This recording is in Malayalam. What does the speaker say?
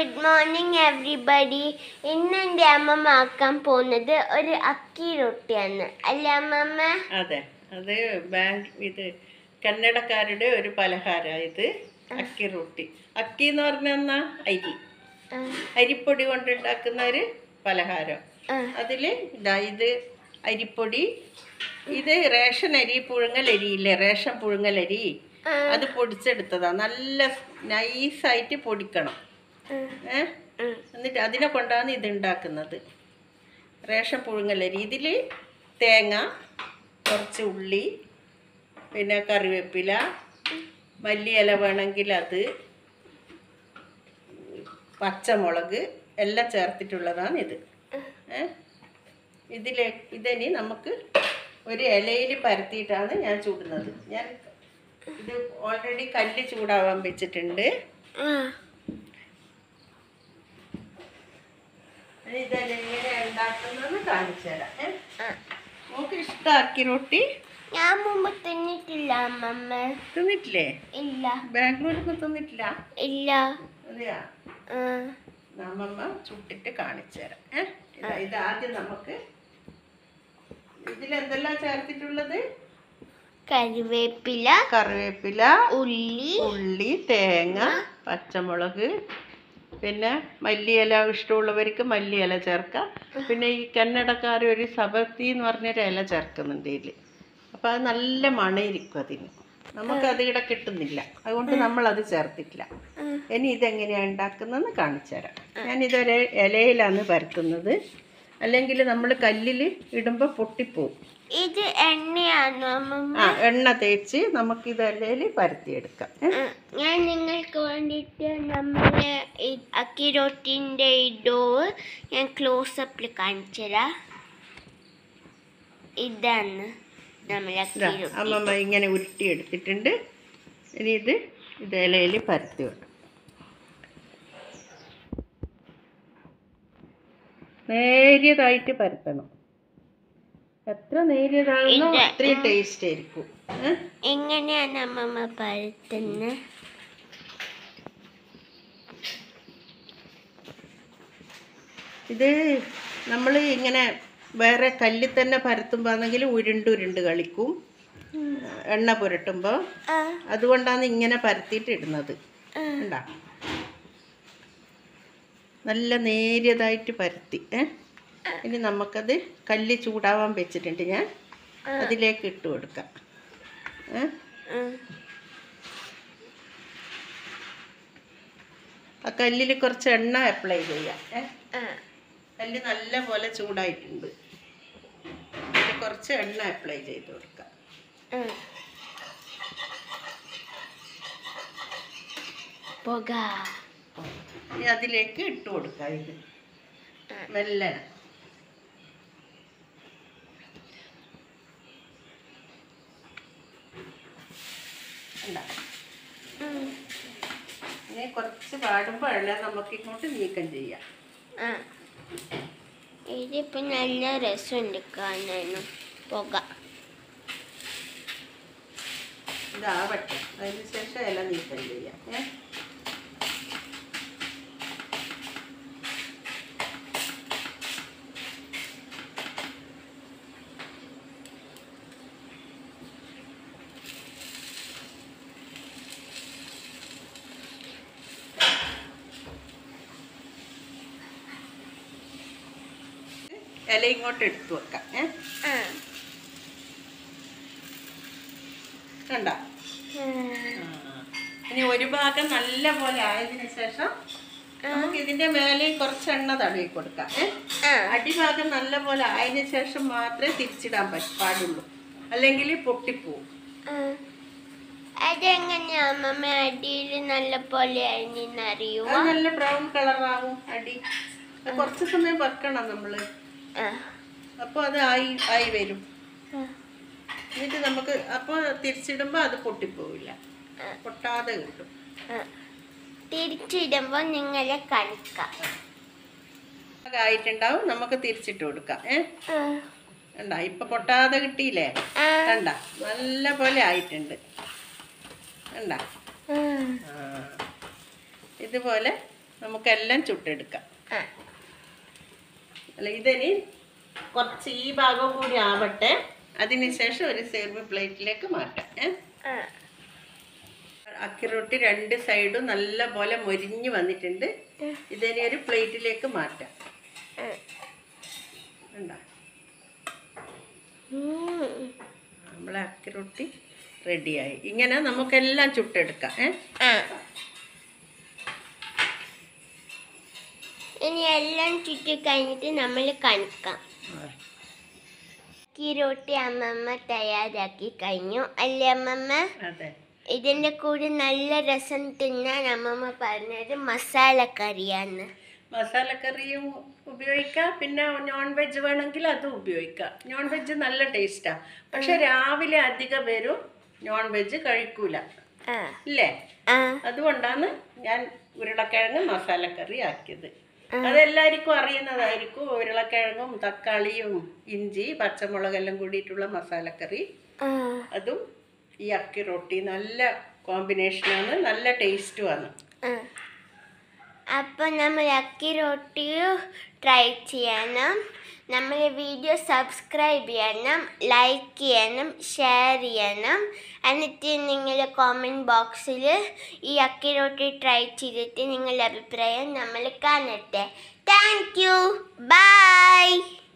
ഗുഡ് മോർണിംഗ് എവ്രിബഡി ഇന്ന് എൻ്റെ അമ്മമ്മ ആക്കാൻ പോകുന്നത് ഒരു അക്കി റൊട്ടിയാണ് അല്ലേ അമ്മമ്മ അതെ അത് ബാങ്ക് ഇത് കന്നഡക്കാരുടെ ഒരു പലഹാരമാണ് ഇത് അക്കി റൊട്ടി അക്കി എന്ന് പറഞ്ഞാൽ അരി ആ, അരിപ്പൊടി കൊണ്ട് ഉണ്ടാക്കുന്ന ഒരു പലഹാരം ആ, അതിൽ ഇതാ ഇത് അരിപ്പൊടി ഇത് റേഷൻ അരി പുഴുങ്ങലരി ഇല്ലേ റേഷൻ പുഴുങ്ങലരി ആ, അത് പൊടിച്ചെടുത്തതാ നല്ല നൈസായിട്ട് പൊടിക്കണം ആ, ഏ ആ. എന്നിട്ട് അതിനെ കൊണ്ടാണ് ഇത് ഉണ്ടാക്കുന്നത് റേഷൻ പുഴുങ്ങലരി ഇതിൽ തേങ്ങ കുറച്ച് ഉള്ളി പിന്നെ കറിവേപ്പില മല്ലിയില വേണമെങ്കിൽ അത് പച്ചമുളക് എല്ലാം ചേർത്തിട്ടുള്ളതാണ് ഇത് ഏ ഇതിലെ ഇതിനി നമുക്ക് ഒരു ഇലയിൽ പരത്തിയിട്ടാണ് ഞാൻ ചൂടുന്നത് ഞാൻ ഇത് ഓൾറെഡി കല്ല് ചൂടാവാൻ വെച്ചിട്ടുണ്ട് ആ. ഇനി ഇതെല്ലാം എങ്ങനെ ഉണ്ടാക്കുന്നതെന്ന് കാണിച്ചു തരാം ഏ? ആ. നമുക്ക് ഇഷ്ടമാക്കി റൊട്ടി ഞാൻ മുമ്പ് തിന്നിട്ടില്ല അമ്മമ്മ തിന്നിട്ടില്ലേ ഇല്ല ബാംഗ്ലൂരിൽ തിന്നിട്ടില്ല ഇല്ല അതെയാ ആ, നമ്മമ്മ ചുട്ടിട്ട് കാണിച്ചു തരാം ഏ? ഇതാ, ഇത് ആദ്യം നമുക്ക് ഇതിലെന്തെല്ലാം ചേർത്തിട്ടുള്ളത് കറിവേപ്പില കറിവേപ്പില ഉള്ളി ഉള്ളി തേങ്ങ പച്ചമുളക് പിന്നെ മല്ലിയില ഇഷ്ടമുള്ളവർക്ക് മല്ലിയില ചേർക്കാം പിന്നെ ഈ കന്നഡക്കാർ ഒരു സബത്തി എന്ന് പറഞ്ഞൊരു ഇല ചേർക്കുന്നുണ്ട് ഇതിൽ അപ്പോൾ അത് നല്ല മണയിരിക്കും അതിന് നമുക്കത് ഇവിടെ കിട്ടുന്നില്ല അതുകൊണ്ട് നമ്മൾ അത് ചേർത്തിട്ടില്ല ഉം. ഇനി ഇതെങ്ങനെയാണ് ഉണ്ടാക്കുന്നതെന്ന് കാണിച്ചു തരാം ഞാനിതൊരു ഇലയിലാണ് പരത്തുന്നത് അല്ലെങ്കിൽ നമ്മൾ കല്ലിൽ ഇടുമ്പോൾ പൊട്ടിപ്പോവും ഇത് എണ്ണയാണോ അമ്മമ്മ ആ എണ്ണ തേച്ച് നമുക്കിത് ഇലയിൽ പരത്തിയെടുക്കാം ഏ? ആ, ഞാൻ നിങ്ങൾക്ക് വേണ്ടിയിട്ട് നമ്മുടെ ഈ അക്കി റൊട്ടിൻ്റെ ഇഡോ ഞാൻ ക്ലോസപ്പിൽ കാണിച്ചു തരാം ഇതാണ് നമ്മൾ ഇതാ, അക്കി റൊട്ടി അമ്മമ്മ ഇങ്ങനെ ഉരുട്ടി എടുത്തിട്ടുണ്ട് ഇനി ഇത് ഇത് ഇലയിൽ പരത്തി വെക്കണം നേരിയതായിട്ട് പരത്തണം എത്ര നേരിയതാകുന്നോ ഇത്, അത്രയും ടേസ്റ്റ് ആയിരിക്കും ഏ? എങ്ങനെയാണ് അമ്മമ്മ പരത്തുന്നത് ഇത് നമ്മൾ ഇങ്ങനെ വേറെ കല്ലിൽ തന്നെ പരത്തുമ്പോഴാണെങ്കിൽ ഉരുണ്ട് ഉരുണ്ട് കളിക്കും എണ്ണ പുരട്ടുമ്പോൾ ആ അതുകൊണ്ടാണ് ഇങ്ങനെ പരത്തിയിട്ട് ഇടുന്നത് ആ, ഉണ്ടാ നല്ല നേരിയതായിട്ട് പരത്തി ഏ ഇനി നമുക്കത് കല്ല് ചൂടാവാൻ വെച്ചിട്ടുണ്ട് ഞാൻ ആ. അതിലേക്ക് ഇട്ട് കൊടുക്കാം ഏ ആ, ആ കല്ലിൽ കുറച്ച് എണ്ണ അപ്ലൈ ചെയ്യാം ഏ ആ, കല്ല് നല്ല പോലെ ചൂടായിട്ടുണ്ട് അതിൽ കുറച്ച് എണ്ണ അപ്ലൈ ചെയ്ത് കൊടുക്കാം ആ. പുക ഇനി അതിലേക്ക് ഇട്ട് കൊടുക്കാം ഇത് ആ. മെല്ലനെ ഉണ്ടാ ഉം. ഇനി കുറച്ച് പാടുമ്പോഴല്ല നമുക്ക് ഇങ്ങോട്ട് നീക്കം ചെയ്യാം ആ ഇതിപ്പോ നല്ല രസമുണ്ട് കാണാനും പുക ഇതാവട്ടെ അതിന് ശേഷം ഇല നീക്കം ചെയ്യാം ഏ ഇല ഇങ്ങോട്ട് എടുത്തു വെക്കാം ഏ ആ കണ്ട ഇനി ഒരു ഭാഗം നല്ല പോലെ ആയതിനു ശേഷം നമുക്ക് ഇതിന്റെ മേലെ കുറച്ച് എണ്ണ തടവി കൊടുക്കാം ഏ? ആ അടിഭാഗം നല്ല പോലെ ആയതിനു ശേഷം മാത്രമേ തിരിച്ചിടാൻ പറ്റ പാടുള്ളൂ അല്ലെങ്കിൽ പൊട്ടിപ്പോവും ആ. അതെങ്ങനെയാ അമ്മമ്മ അടിയിൽ നല്ല പോലെ അറിയോ അത് നല്ല ബ്രൗൺ കളറാവും അടി അത് കുറച്ച് സമയം വെക്കണം നമ്മള് ആ അപ്പോൾ അത് ആയി ആയി വരും ആ. എന്നിട്ട് നമുക്ക് അപ്പോൾ തിരിച്ചിടുമ്പോൾ അത് പൊട്ടിപ്പോവില്ല പൊട്ടാതെ കിട്ടും ആ. തിരിച്ചിടുമ്പോ നിങ്ങളെ കാണിക്കാം അത് ആയിട്ടുണ്ടാവും നമുക്ക് തിരിച്ചിട്ട് കൊടുക്കാം ഏ ആ. കണ്ട ഇപ്പൊ പൊട്ടാതെ കിട്ടിയില്ലേ ആ. കണ്ട നല്ല പോലെ ആയിട്ടുണ്ട് കണ്ട ആ. ആ. ഇതുപോലെ നമുക്കെല്ലാം ചുട്ടെടുക്കാം ആ അല്ല ഇതിനി കുറച്ച് ഈ ഭാഗം കൂടി ആവട്ടെ അതിനുശേഷം ഒരു സെർവ് പ്ലേറ്റിലേക്ക് മാറ്റാം ഏ ആ അക്കി റൊട്ടി രണ്ട് സൈഡും നല്ല പോലെ മൊരിഞ്ഞ് വന്നിട്ടുണ്ട് ഇതിനെ ഒരു പ്ലേറ്റിലേക്ക് മാറ്റാം ആ. കണ്ടോ ഉം. നമ്മളെ അക്കി റൊട്ടി റെഡിയായി ഇങ്ങനെ നമുക്കെല്ലാം ചുട്ടെടുക്കാം ഏ ആ ഇനി എല്ലാം ചുറ്റി കഴിഞ്ഞിട്ട് നമ്മൾ കണിക്കാം ഈ റൊട്ടി അമ്മമ്മ തയ്യാറാക്കി കഴിഞ്ഞു അല്ലേ അമ്മമ്മ അതെ ഇതിൻ്റെ കൂടെ നല്ല രസം തിന്നാൻ അമ്മമ്മ പറഞ്ഞത് മസാലക്കറിയാണ് മസാലക്കറിയും ഉപയോഗിക്കാം പിന്നെ നോൺ വെജ് വേണമെങ്കിൽ അതും ഉപയോഗിക്കാം നോൺ വെജ് നല്ല ടേസ്റ്റാണ് പക്ഷെ രാവിലെ അധികം പേരും നോൺ വെജ് കഴിക്കൂല ആ ഇല്ലേ ആ അതുകൊണ്ടാണ് ഞാൻ ഉരുളക്കിഴങ്ങ് മസാലക്കറി ആക്കിയത് അതെല്ലാവർക്കും അറിയുന്നതായിരിക്കും ഉരുളക്കിഴങ്ങും തക്കാളിയും ഇഞ്ചി പച്ചമുളകെല്ലാം കൂടിയിട്ടുള്ള മസാലക്കറി ആ അതും ഈ അക്കി റൊട്ടി നല്ല കോമ്പിനേഷനാണ് നല്ല ടേസ്റ്റുമാണ് ആ. അപ്പോൾ നമ്മൾ അക്കി റൊട്ടി ട്രൈ ചെയ്യണം നമ്മുടെ വീഡിയോ സബ്സ്ക്രൈബ് ചെയ്യണം ലൈക്ക് ചെയ്യണം ഷെയർ ചെയ്യണം എന്നിട്ട് നിങ്ങളുടെ കോമെൻറ്റ് ബോക്സിൽ ഈ അക്കി റൊട്ടി ട്രൈ ചെയ്തിട്ട് നിങ്ങളുടെ അഭിപ്രായം നമ്മൾ കാണട്ടെ താങ്ക് യു ബൈ